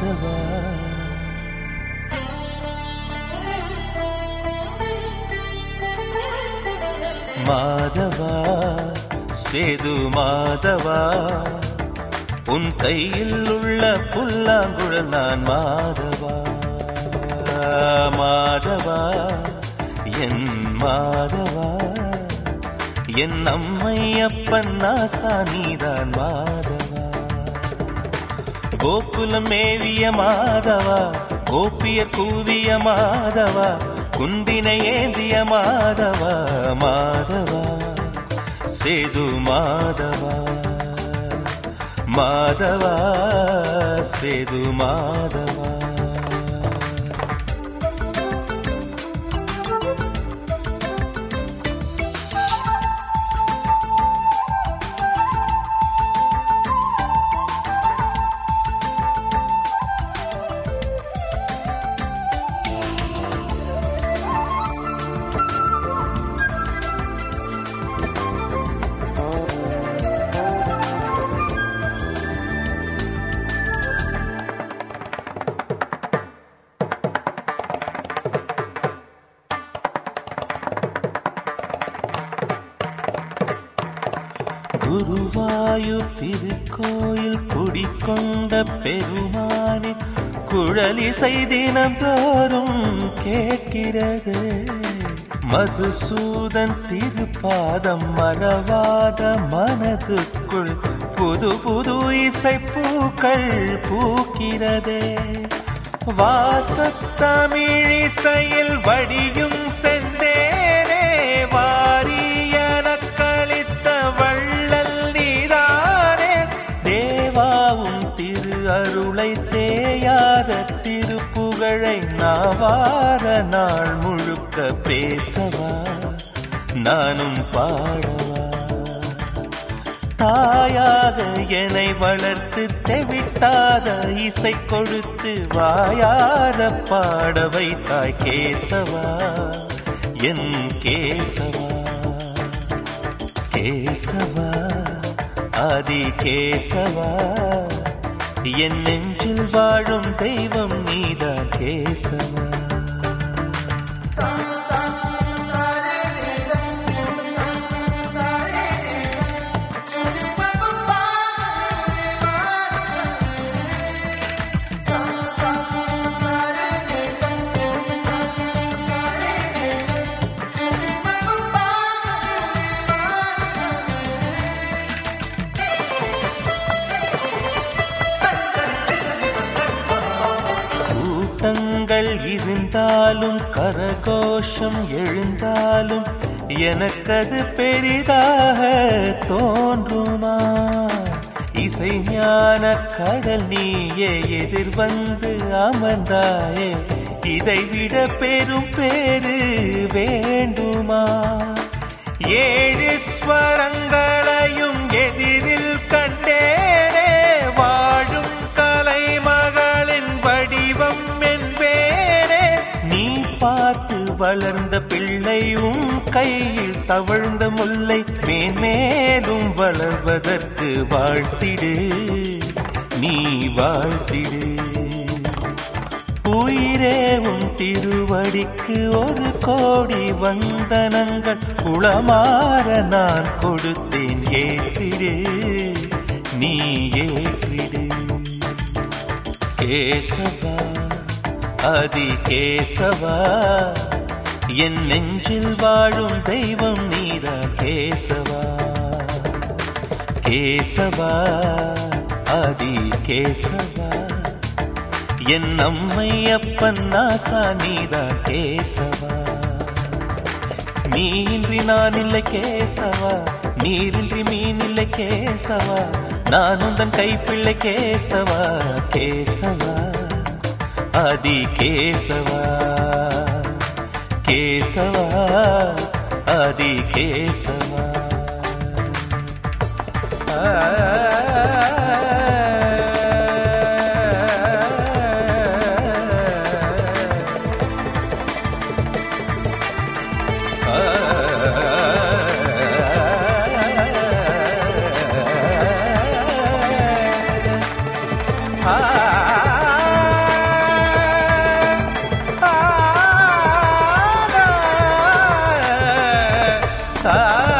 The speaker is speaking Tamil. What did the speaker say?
மாதவா மாதவா சேது மாதவா உன் கையில் உள்ள புல்லாங்குழல் நான் மாதவா மாதவா என் மாதவா என் அம்மை அப்பன் நாசா நீதான் மாதவா கோகுலம் மேவிய மாதவா கோப்பிய கூவிய மாதவா குந்தினை ஏந்திய மாதவா மாதவா சேது மாதவா மாதவா சேது மாதவா குருவாயூர் திருக்கோயில் குடிக்கொண்ட பெருமானே குழலிசை தினம் தோறும் கேட்கிறது மதுசூதன் திருப்பாதம் மறவாத மனதுக்குள் புது புது இசை பூக்கள் பூக்கிறதே வாசத்தமிழிசையில் வடியும் செந்தேனே வாரியன கழித்த வள்ளல் நீதானே தேவாவும் திரு அருளை தேயாத திருப்புகழை நாவார நாள் முழுக்க பேசவா நானும் பாடவா தாயாக என்னை வளர்த்து தெவிட்டாத இசை கொடுத்து வாயார பாட வைத்தாய் கேசவா என் கேசவா கேசவா ஆதி கேசவா என் நெஞ்சில் வாழும் தெய்வம் நீதான் கேசவா கூட்டங்கள் இருந்தாலும் கரகோஷம் எழுந்தாலும் எனக்கது பெரிதாக தோன்றுமா இசை ஞான கடல் நீயே எதிர் வந்து அமர்ந்தாயே இதைவிட பெரும் பேரு வேண்டுமா ஏழு ஸ்வரங்களையும் எதிரில் கண்டேனே வாழும் கலைமகளின் வடிவம் என்பேனே நீ பார்த்து வளர்ந்த பிள்ளையும் கையில் தவழ்ந்த முல்லை மேன்மேலும் வளர்வதற்கு வாழ்த்திடு நீ வாழ்த்திடு உயிரே உன் திருவடிக்கு ஒரு கோடி வந்தனங்கள் உளமாற நான் கொடுத்தேன் ஏற்றிடு நீ ஏற்றிடு கேசவா அதி கேசவா என் நெஞ்சில் வாழும் தெய்வம் நீதா கேசவா கேசவா அதி கேசவா என் அம்மை அப்பன் நாசா நீதா கேசவா நீன்றி நான் இல்லை கேசவா நீரின்றி மீன் இல்லை கேசவா நான் உந்தன் கைப்பிள்ளை கேசவா கேசவா ஆதி கேசவா கேசவா ஆதி கேசவா ஆ ஆ